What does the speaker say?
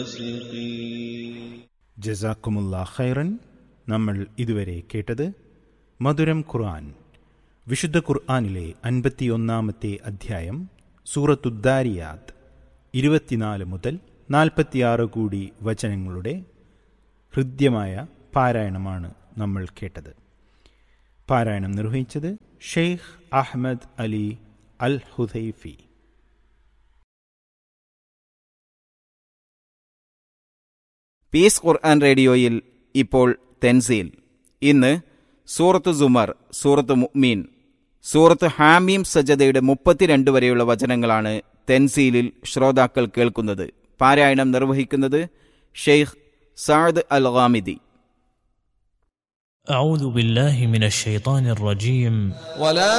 ജസാക്കുമുല്ല ഖൈറൻ നമ്മൾ ഇതുവരെ കേട്ടത് മധുരം ഖുർആൻ വിശുദ്ധ ഖുർആനിലെ അൻപത്തിയൊന്നാമത്തെ അധ്യായം സൂറത്തുദ്ദാരിയാത്ത് ഇരുപത്തിനാല് മുതൽ നാൽപ്പത്തിയാറ് കൂടി വചനങ്ങളുടെ ഹൃദ്യമായ പാരായണമാണ് നമ്മൾ കേട്ടത് പാരായണം നിർവഹിച്ചത് Sheikh Ahmad Ali al Hudhaifi peace Quran റേഡിയോയിൽ ഇപ്പോൾ തെൻസീൽ ഇന്ന് സൂറത്ത് സുമർ സൂറത്ത് മുഅ്മീൻ സൂറത്ത് ഹാമീം സജദയുടെ മുപ്പത്തിരണ്ട് വരെയുള്ള വചനങ്ങളാണ് തെൻസീലിൽ ശ്രോതാക്കൾ കേൾക്കുന്നത് പാരായണം നിർവഹിക്കുന്നത് ഷെയ്ഖ് സാദ് അൽ ഗാമിദി أعوذ بالله من الشيطان الرجيم ولا